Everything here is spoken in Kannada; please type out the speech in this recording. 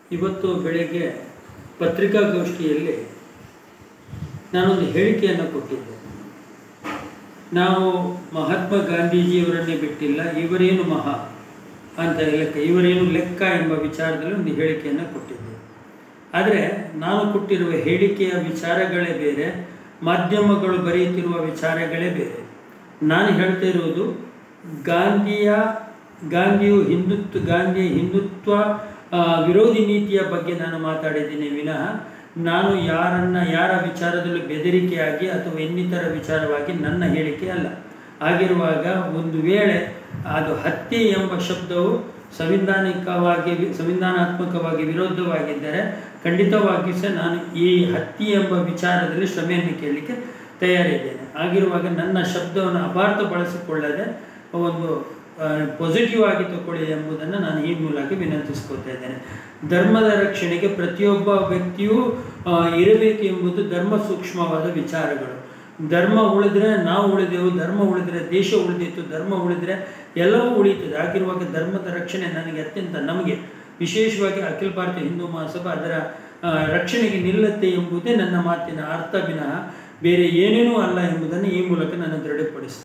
ಇವತ್ತು ಬೆಳಗ್ಗೆ ಪತ್ರಿಕಾಗೋಷ್ಠಿಯಲ್ಲಿ ನಾನೊಂದು ಹೇಳಿಕೆಯನ್ನು ಕೊಟ್ಟಿದ್ದೆ ನಾವು ಮಹಾತ್ಮ ಗಾಂಧೀಜಿಯವರನ್ನೇ ಬಿಟ್ಟಿಲ್ಲ ಇವರೇನು ಮಹಾ ಅಂತ ಲೆಕ್ಕ ಇವರೇನು ಲೆಕ್ಕ ಎಂಬ ವಿಚಾರದಲ್ಲಿ ಒಂದು ಹೇಳಿಕೆಯನ್ನು ಕೊಟ್ಟಿದ್ದೆ ಆದರೆ ನಾನು ಕೊಟ್ಟಿರುವ ಹೇಳಿಕೆಯ ವಿಚಾರಗಳೇ ಬೇರೆ ಮಾಧ್ಯಮಗಳು ಬರೆಯುತ್ತಿರುವ ವಿಚಾರಗಳೇ ಬೇರೆ ನಾನು ಹೇಳ್ತಾ ಇರುವುದು ಗಾಂಧಿಯ ಗಾಂಧಿಯು ಹಿಂದುತ್ವ ಗಾಂಧಿಯ ಹಿಂದುತ್ವ ಆ, ವಿರೋಧಿ ನೀತಿಯ ಬಗ್ಗೆ ನಾನು ಮಾತಾಡಿದ್ದೀನಿ ವಿನಃ ನಾನು ಯಾರನ್ನ ಯಾರ ವಿಚಾರದಲ್ಲೂ ಬೆದರಿಕೆಯಾಗಿ ಅಥವಾ ಇನ್ನಿತರ ವಿಚಾರವಾಗಿ ನನ್ನ ಹೇಳಿಕೆ ಅಲ್ಲ ಆಗಿರುವಾಗ ಒಂದು ವೇಳೆ ಅದು ಹತ್ಯೆ ಎಂಬ ಶಬ್ದವು ಸಂವಿಧಾನಿಕವಾಗಿ ಸಂವಿಧಾನಾತ್ಮಕವಾಗಿ ವಿರೋಧವಾಗಿದ್ದರೆ ಖಂಡಿತವಾಗಿ ಸಹ ನಾನು ಈ ಹತ್ಯೆ ಎಂಬ ವಿಚಾರದಲ್ಲಿ ಶ್ರಮೆಯನ್ನು ಕೇಳಲಿಕ್ಕೆ ತಯಾರಿದ್ದೇನೆ ಆಗಿರುವಾಗ ನನ್ನ ಶಬ್ದವನ್ನು ಅಪಾರ್ಥ ಬಳಸಿಕೊಳ್ಳದೆ ಒಂದು ಪಾಸಿಟಿವ್ ಆಗಿ ತಗೊಳ್ಳಿ ಎಂಬುದನ್ನು ನಾನು ಈ ಮೂಲಕ ವಿನಂತಿಸ್ಕೊತಾ ಇದ್ದೇನೆ ಧರ್ಮದ ರಕ್ಷಣೆಗೆ ಪ್ರತಿಯೊಬ್ಬ ವ್ಯಕ್ತಿಯೂ ಆ, ಇರಬೇಕು ಎಂಬುದು ಧರ್ಮ ಸೂಕ್ಷ್ಮವಾದ ವಿಚಾರಗಳು ಧರ್ಮ ಉಳಿದ್ರೆ ನಾವು ಉಳಿದೆವು ಧರ್ಮ ಉಳಿದ್ರೆ ದೇಶ ಉಳಿದಿತ್ತು ಧರ್ಮ ಉಳಿದ್ರೆ ಎಲ್ಲವೂ ಉಳಿಯುತ್ತದೆ ಆಗಿರುವಾಗ ಧರ್ಮದ ರಕ್ಷಣೆ ನನಗೆ ಅತ್ಯಂತ ನಮಗೆ ವಿಶೇಷವಾಗಿ ಅಖಿಲ ಭಾರತೀಯ ಹಿಂದೂ ಮಹಾಸಭಾ ಅದರ ಆ, ರಕ್ಷಣೆಗೆ ನಿಲ್ಲುತ್ತೆ ಎಂಬುದೇ ನನ್ನ ಮಾತಿನ ಅರ್ಥ ವಿನಃ ಬೇರೆ ಏನೇನೂ ಅಲ್ಲ ಎಂಬುದನ್ನು ಈ ಮೂಲಕ ನಾನು ದೃಢಪಡಿಸ್ತೇನೆ